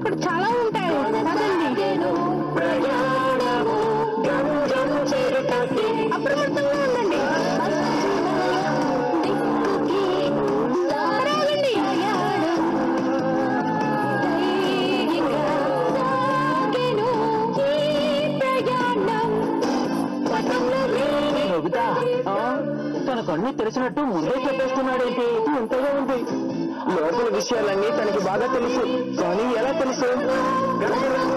అక్కడ చాలా ఉంటాయి పదండి అప్రమత్తంగా ఉండండి రావండి. నొబితా తనకు అన్ని తెలిసినట్టు ముందే చెప్పేస్తున్నాడేంటి ఉంటగా ఉంది లోపల విషయాలన్నీ తనకి బాగా తెలుసు కానీ ఎలా తెలుసు